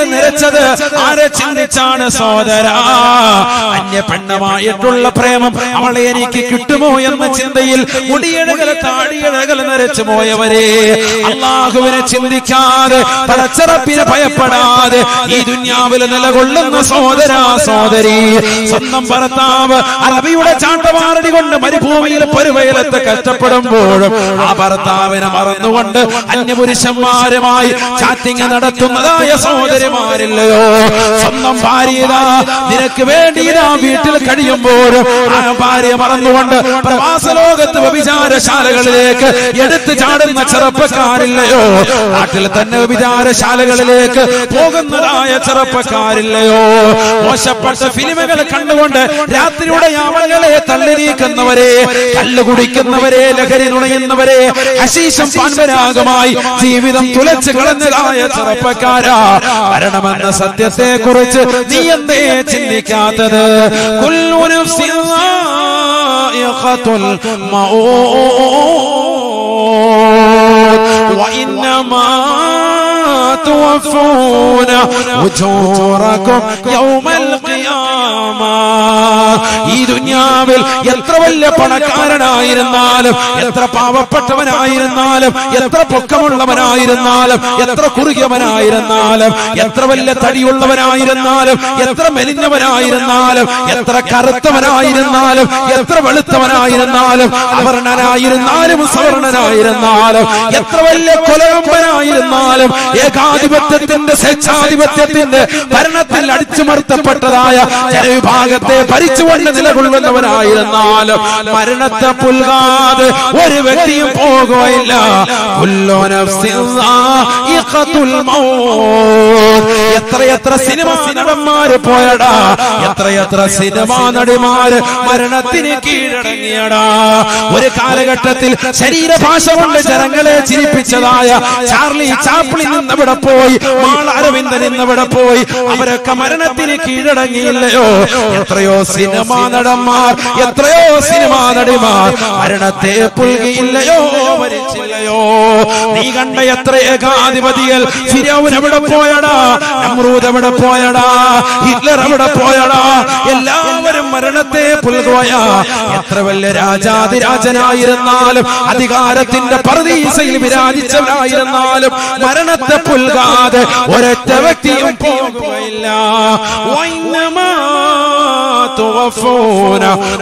നിരച്ചത് ആരെ ചിന്തിച്ചാണ് സോദര അന്യ പെണ്ണമായിട്ടുള്ള പ്രേമം അവളെ എനിക്ക് കിട്ടുമോ എന്ന ചിന്തയിൽ മുടിയഴകൾ താടിയഴകൾ നിരച്ചു പോയവരെ അള്ളാഹുവിനെ ചിന്തിക്കാതെ പടച്ചറപ്പിനെ ഭയപ്പെടാതെ ഈ ദുന്യാവിൽ നിലകൊള്ളുന്ന സോദര സോദരി സ്വന്തം ഭർത്താവ് അറബിയുടെ ചാട്ടവാറടി കൊണ്ട് മരുഭൂമിയിൽ പെരുവയലത്ത് കഷ്ടപ്പെടുമ്പോഴും ആ ഭർത്താവിനെ മറന്നുകൊണ്ട് അന്യപുരുഷന്മാരുമായി ചാറ്റിങ് നടത്തുന്നതായ സഹോദരിമാരില്ലയോ സ്വന്തം ഭാര്യ ഇതാ നിനക്ക് വേണ്ടി ഇതാ വീട്ടിൽ കഴിയുമ്പോഴും ആ ഭാര്യ മറന്നുകൊണ്ട് പ്രവാസ ലോകത്ത് വ്യഭിചാരശാലകളിലേക്ക് എടുത്തു ചാടുന്ന ചെറുപ്പക്കാരില്ലയോ നാട്ടിൽ തന്നെ വ്യഭിചാരശാലകളിലേക്ക് പോകുന്നതായ ചെറുപ്പക്കാരില്ലയോ മോശപ്പെട്ട ഫിലിമുകൾ കണ്ടുകൊണ്ട് രാത്രിയുടെ യാമങ്ങളെ തള്ളി നീക്കുന്നവരെ കല്ല് കുടിക്കുന്നവരെ ലഹരി നുണയുന്നവരെ അശീഷം പാൻപരാഗമായി ജീവിതം തുലച്ച് കളഞ്ഞതായ ചെറുപ്പക്കാരാ മരണമെന്ന സത്യത്തെ കുറിച്ച് നീ എന്തേ ചിന്തിക്കാത്തത് കുല്ലു നഫ്സിൻ ذائقة الموت وإنما توفون أجوركم يوم القيامة ഈ ദുന്യാവിൽ എത്ര വലിയ പണക്കാരനായിരുന്നാലും എത്ര പാവപ്പെട്ടവനായിരുന്നാലും എത്ര പൊക്കമുള്ളവനായിരുന്നാലും എത്ര കുറുകിയവനായിരുന്നാലും എത്ര വലിയ തടിയുള്ളവനായിരുന്നാലും എത്ര മെലിഞ്ഞവനായിരുന്നാലും എത്ര കറുത്തവനായിരുന്നാലും എത്ര വെളുത്തവനായിരുന്നാലും അവർണനായിരുന്നാലും സവർണനായിരുന്നാലും എത്ര വലിയ കൊലകമ്പനായിരുന്നാലും ഏകാധിപത്യത്തിന്റെ സ്വേച്ഛാധിപത്യത്തിന്റെ ഭരണത്തിൽ അടിച്ചുമർത്തപ്പെട്ടതായ ജനവിഭാഗത്തെ ഭരിച്ചുകൊണ്ട് നിലകൊള്ളുന്നവനായിരുന്നാലും മരണത്തെ പുൽകാതെ ഒരു വ്യക്തിയും പോകുകയില്ല കുല്ലു നഫ്സിൻ ദാഇഖത്തുൽ മൗത്ത്. എത്രയെത്ര സിനിമാ നടന്മാര് പോയടാ എത്രയെത്ര സിനിമാ നടിമാര് മരണത്തിന് കീഴടങ്ങിയടാ ഒരു കാലഘട്ടത്തിൽ ശരീരഭാഷ കൊണ്ട് ജനങ്ങളെ ചിരിപ്പിച്ചതായ ചാർലി ചാപ്ലിൻ ഇന്നിവിടെ പോയി മാൾ അരവിന്ദൻ ഇന്നിവിടെ പോയി അവരൊക്കെ മരണത്തിന് കീഴടങ്ങിയില്ലയോ എത്രയോ സിനിമാ നടന്മാർ എത്രയോ സിനിമാ നടിമാർ മരണത്തെ പുൽകിയില്ലയോ മരിച്ചില്ലയോ നീ കണ്ട എത്ര ഏകാധിപതികൾ ഫിരൗൻ എവിടെ പോയടാ നമ്രൂദ് എവിടെ പോയടാ ഹിറ്റ്ലർ എവിടെ പോയടാ എല്ലാവരും മരണത്തെ പുൽകുകയ എത്ര വലിയ രാജാതിരാജനായിരുന്നാലും അധികാരത്തിന്റെ പറദീസയിൽ വിരാജിച്ചവനായിരുന്നാലും മരണത്തെ പുൽകാതെ ഒരൊറ്റ വ്യക്തിയും പോകുകയില്ല വൈന്നമാ توفون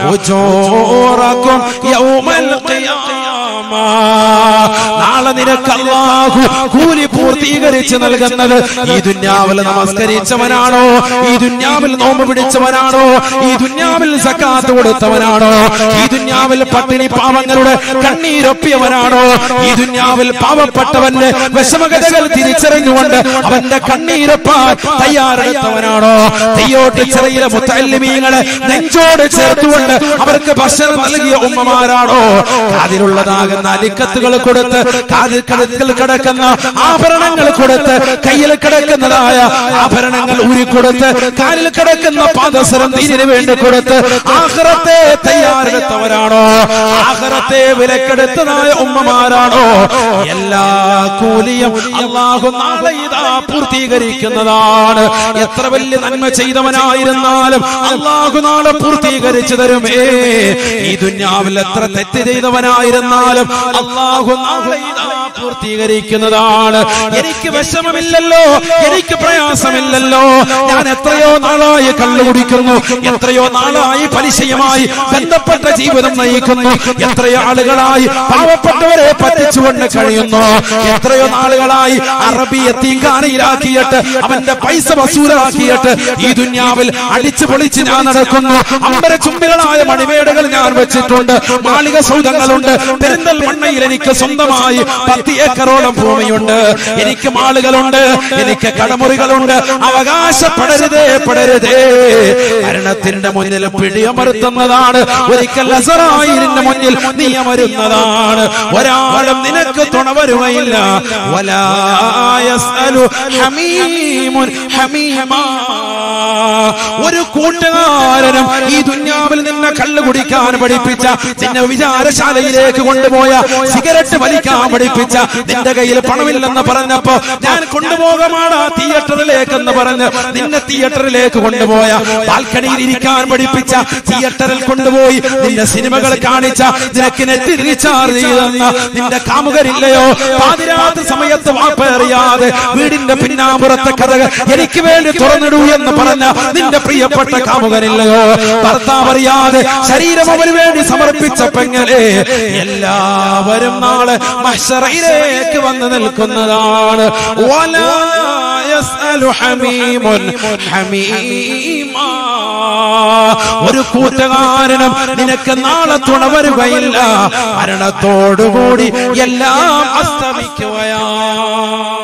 أجوركم يوم القيامة നാളെ നിനക്ക് അള്ളാഹു കൂലി പൂർത്തീകരിച്ച് നൽകുന്നത് ഈ ദുന്യാവിൽ നമസ്കരിച്ചവനാണോ ഈ ദുന്യാവിൽ നോമ്പ് പിടിച്ചവനാണോ ഈ ദുന്യാവിൽ സക്കാത്ത് കൊടുത്തവനാണോ ഈ ദുന്യാവിൽ പട്ടിണി പാവങ്ങളുടെ കണ്ണീരൊപ്പിയവനാണോ ഈ ദുന്യാവിൽ പാവപ്പെട്ടവന്റെ വിഷമകഥകൾ തിരിച്ചറിഞ്ഞുകൊണ്ട് അവന്റെ കണ്ണീരൊപ്പാൻ തയ്യാറെടുത്തവനാണോ തെയ്യോട്ട് ചെറിയ മുത്തല്ലിമീങ്ങളെ നെഞ്ചോട് ചേർത്തുകൊണ്ട് അവർക്ക് ഭക്ഷണം നൽകിയ ഉമ്മമാരാണോ കാതിലുള്ളതാകുന്ന അലിക്കത്തുകൾ കൊടുത്ത് കാതിൽ കടത്തിൽ കിടക്കുന്ന ആഭരണങ്ങൾ കൊടുത്ത് കയ്യിൽ കിടക്കുന്നതായ ആഭരണങ്ങൾ ഊരിക്കൊടുത്ത് കാലിൽ കിടക്കുന്ന പാദസരം ദീനിന് വേണ്ടി കൊടുത്ത് ആഹ്റത്തെ തയ്യാറെടുത്തവരാണോ ആഹ്റത്തെ വിലക്കെടുത്തതായ ഉമ്മമാരാണോ എല്ലാ കൂലിയും അള്ളാഹു നാളെ ഇതാ പൂർത്തീകരിക്കുന്നതാണ് എത്ര വലിയ നന്മ ചെയ്തവനായിരുന്നാലും അള്ളാഹു നാളെ പൂർത്തീകരിച്ചു തരുമേ ഈ ദുന്യാവിൽ എത്ര തെറ്റ് ചെയ്തവനായിരുന്നാലും അള്ളാഹു നാളെ ഇതാ പൂർത്തീകരിക്കുന്നതാണ് എനിക്ക് വിഷമമില്ലല്ലോ എനിക്ക് പ്രയാസമില്ലല്ലോ ഞാൻ എത്രയോ നാളായി കള്ളു കുടിക്കുന്നു എത്രയോ നാളായി പലിശയുമായി ബന്ധപ്പെട്ട ജീവിതം നയിക്കുന്നു എത്രയോ ആളുകളായി പാവപ്പെട്ടവരെ പറ്റിച്ചുകൊണ്ട് കഴിയുന്നു എത്രയോ നാളുകളായി അറബി എത്തിങ്കാനയിലാക്കിയിട്ട് അവന്റെ പൈസ വസൂലാക്കിയിട്ട് ഈ ദുന്യാവിൽ അടിച്ചു പൊളിച്ച് ഞാൻ നടക്കുന്നു അമ്പര ചുംബികളായ മണിമേടുകൾ ഞാൻ വെച്ചിട്ടുണ്ട് മാളിക സൗധങ്ങളുണ്ട് പെരിന്തൽമണ്ണയിൽ എനിക്ക് സ്വന്തമായി പത്ത് ഏക്കറോളം ഭൂമിയുണ്ട് എനിക്ക് മാളുകളുണ്ട് എനിക്ക് കടമുറികളുണ്ട് അവകാശപ്പെടരുതേ പെടരുതേ മരണത്തിന്റെ മുന്നിൽ പിടിയമറുത്തുന്നതാണ് ഒരിക്കൽ അസറായിലിന്റെ മുന്നിൽ നിയമരുന്നതാണ് ഒരാളും നിനക്ക് തുണ വരുകയില്ല വലാ യസ്അലു ഹമീമുൻ ഹമീമാ ഒരു കൂട്ടുകാരനും ഈ ദുന്യാവിൽ നിന്നെ കള്ളു കുടിക്കാൻ പഠിപ്പിച്ച നിന്നെ വിചാരശാലയിലേക്ക് കൊണ്ടുപോയ സിഗരറ്റ് വലിക്കാൻ പഠിപ്പിച്ച നിന്റെ കയ്യിൽ പണമില്ലെന്ന് പറഞ്ഞപ്പോ ഞാൻ കൊണ്ടുപോകമാടാ തിയേറ്ററിലേക്ക് എന്ന് പറഞ്ഞ് നിന്നെ തിയേറ്ററിലേക്ക് കൊണ്ടുപോയ ബാൽക്കണിയിൽ ഇരിക്കാൻ പഠിപ്പിച്ച തിയേറ്ററിൽ കൊണ്ടുപോയി നിന്റെ സിനിമകൾ കാണിച്ച നിനക്ക് നെറ്റ് റീചാർജ് ചെയ്തെന്ന നിന്റെ കാമുകരില്ലയോ പാതിരാത്രി സമയത്ത് വാപ്പേറിയാതെ വീടിന്റെ പിന്നാമ്പുറത്തെ കഥകൾ എനിക്ക് വേണ്ടി തുറന്നിടൂ എന്ന് പറഞ്ഞ നിന്റെ പ്രിയപ്പെട്ട കാമുകനില്ലയോ ഭർത്താവ് അറിയാതെ ശരീരം അവന് വേണ്ടി സമർപ്പിച്ച പെങ്ങളെ എല്ലാവരും നാളെ മഹ്ശറയിലേക്ക് വന്ന് നിൽക്കുന്നതാണ് വലാ യസ്അലു ഹമീമുൻ ഹമീമാ. ഒരു കൂട്ടുകാരനും നിനക്ക് നാളെ തുണ വരുകയില്ല മരണത്തോടുകൂടി എല്ലാം അസ്തമിക്കുകയാണ്